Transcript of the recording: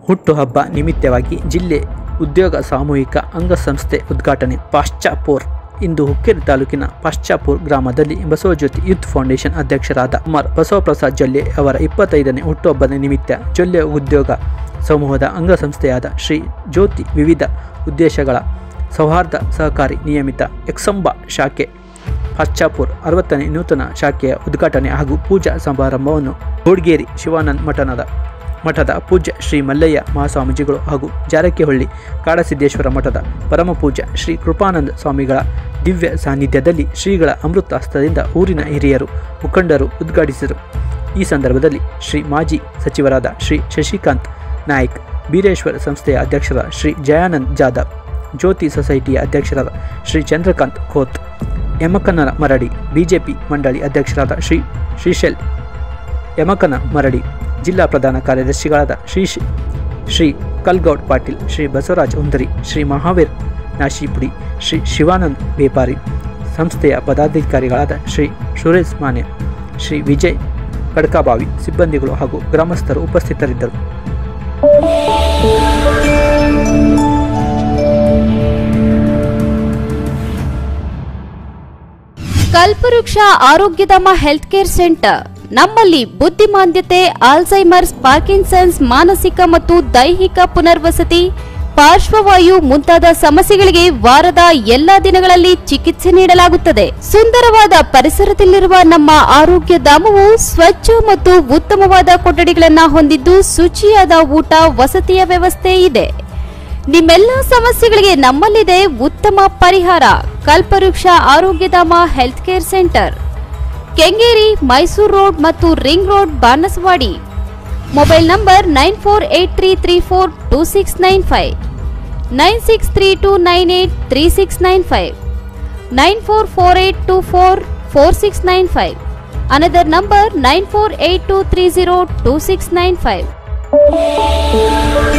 ಹುಟ್ಟುಹಬ್ಬ ನಿಮಿತ್ತವಾಗಿ ಜಿಲ್ಲೆ ಉದ್ಯೋಗ ಸಾಮೂಹಿಕ ಅಂಗಸಂಸ್ಥೆ ಉದ್ಘಾಟನೆ ಪಾಶ್ಚಾಪುರ್ ಇಂದು ಹುಕ್ಕೇರಿ ತಾಲೂಕಿನ ಪಾಶ್ಚಾಪುರ್ ಗ್ರಾಮದಲ್ಲಿ ಬಸವಜ್ಯೋತಿ ಯೂತ್ ಫೌಂಡೇಶನ್ ಅಧ್ಯಕ್ಷರಾದ ಕುಮಾರ್ ಬಸವಪ್ರಸಾದ್ ಜೊಲ್ಲೆ ಅವರ ಇಪ್ಪತ್ತೈದನೇ ಹುಟ್ಟುಹಬ್ಬದ ನಿಮಿತ್ತ ಜೊಲ್ಲೆ ಉದ್ಯೋಗ ಸಮೂಹದ ಅಂಗಸಂಸ್ಥೆಯಾದ ಶ್ರೀ ಜ್ಯೋತಿ ವಿವಿಧ ಉದ್ದೇಶಗಳ ಸೌಹಾರ್ದ ಸಹಕಾರಿ ನಿಯಮಿತ ಎಕ್ಸಂಬ ಶಾಖೆ ಪಾಶ್ಚಾಪುರ್ ಅರವತ್ತನೇ ನೂತನ ಶಾಖೆಯ ಉದ್ಘಾಟನೆ ಹಾಗೂ ಪೂಜಾ ಸಮಾರಂಭವನ್ನು ಗೋಡ್ಗೇರಿ ಶಿವಾನಂದ ಮಠನದ ಮಠದ ಪೂಜ್ಯ ಶ್ರೀ ಮಲ್ಲಯ್ಯ ಮಹಾಸ್ವಾಮೀಜಿಗಳು ಹಾಗೂ ಜಾರಕಿಹೊಳ್ಳಿ ಕಾಡಸಿದ್ದೇಶ್ವರ ಮಠದ ಪರಮಪೂಜ್ಯ ಶ್ರೀ ಕೃಪಾನಂದ ಸ್ವಾಮಿಗಳ ದಿವ್ಯ ಸಾನ್ನಿಧ್ಯದಲ್ಲಿ ಶ್ರೀಗಳ ಅಮೃತ ಹಸ್ತದಿಂದ ಊರಿನ ಹಿರಿಯರು ಮುಖಂಡರು ಉದ್ಘಾಟಿಸಿದರು ಈ ಸಂದರ್ಭದಲ್ಲಿ ಶ್ರೀ ಮಾಜಿ ಸಚಿವರಾದ ಶ್ರೀ ಶಶಿಕಾಂತ್ ನಾಯ್ಕ್ ಬೀರೇಶ್ವರ ಸಂಸ್ಥೆಯ ಅಧ್ಯಕ್ಷರಾದ ಶ್ರೀ ಜಯಾನಂದ್ ಜಾಧವ್ ಜ್ಯೋತಿ ಸೊಸೈಟಿಯ ಅಧ್ಯಕ್ಷರಾದ ಶ್ರೀ ಚಂದ್ರಕಾಂತ್ ಖೋತ್ ಯಮಕನ ಮರಡಿ ಬಿಜೆಪಿ ಮಂಡಳಿ ಅಧ್ಯಕ್ಷರಾದ ಶ್ರೀ ಶ್ರೀಶೈಲ್ ಯಮಕನ ಮರಡಿ ಜಿಲ್ಲಾ ಪ್ರಧಾನ ಕಾರ್ಯದರ್ಶಿಗಳಾದ ಶ್ರೀ ಶ್ರೀ ಕಲ್ಗೌಡ್ ಪಾಟೀಲ್ ಶ್ರೀ ಬಸವರಾಜ್ ಉಂದರಿ ಶ್ರೀ ಮಹಾವೀರ್ ನಾಶಿಪುಡಿ ಶ್ರೀ ಶಿವಾನಂದ್ ಬೇಪಾರಿ ಸಂಸ್ಥೆಯ ಪದಾಧಿಕಾರಿಗಳಾದ ಶ್ರೀ ಸುರೇಶ್ ಮಾನೆ ಶ್ರೀ ವಿಜಯ್ ಕಡ್ಕಾಬಾವಿ ಸಿಬ್ಬಂದಿಗಳು ಹಾಗೂ ಗ್ರಾಮಸ್ಥರು ಉಪಸ್ಥಿತರಿದ್ದರು ಕಲ್ಪವೃಕ್ಷ ಆರೋಗ್ಯಧಾಮ ಹೆಲ್ತ್ ಕೇರ್ ಸೆಂಟರ್ ನಮ್ಮಲ್ಲಿ ಬುದ್ಧಿಮಾಂದ್ಯತೆ ಆಲ್ಝೈಮರ್ಸ್ ಪಾರ್ಕಿನ್ಸನ್ಸ್ ಮಾನಸಿಕ ಮತ್ತು ದೈಹಿಕ ಪುನರ್ವಸತಿ ಪಾರ್ಶ್ವವಾಯು ಮುಂತಾದ ಸಮಸ್ಯೆಗಳಿಗೆ ವಾರದ ಎಲ್ಲಾ ದಿನಗಳಲ್ಲಿ ಚಿಕಿತ್ಸೆ ನೀಡಲಾಗುತ್ತದೆ ಸುಂದರವಾದ ಪರಿಸರದಲ್ಲಿರುವ ನಮ್ಮ ಆರೋಗ್ಯ ಧಾಮವು ಸ್ವಚ್ಛ ಮತ್ತು ಉತ್ತಮವಾದ ಕೊಠಡಿಗಳನ್ನು ಹೊಂದಿದ್ದು ಶುಚಿಯಾದ ಊಟ ವಸತಿಯ ವ್ಯವಸ್ಥೆ ಇದೆ ನಿಮ್ಮೆಲ್ಲ ಸಮಸ್ಯೆಗಳಿಗೆ ನಮ್ಮಲ್ಲಿದೆ ಉತ್ತಮ ಪರಿಹಾರ Kalpavriksha Arogyadhama health care centre Kengeri Mysuru road ಮತ್ತು ring road Banaswadi mobile number nine four eight three three four two six nine five nine six three two nine eight three six nine five nine four four eight two four four six nine five another number nine four eight two three zero two six nine five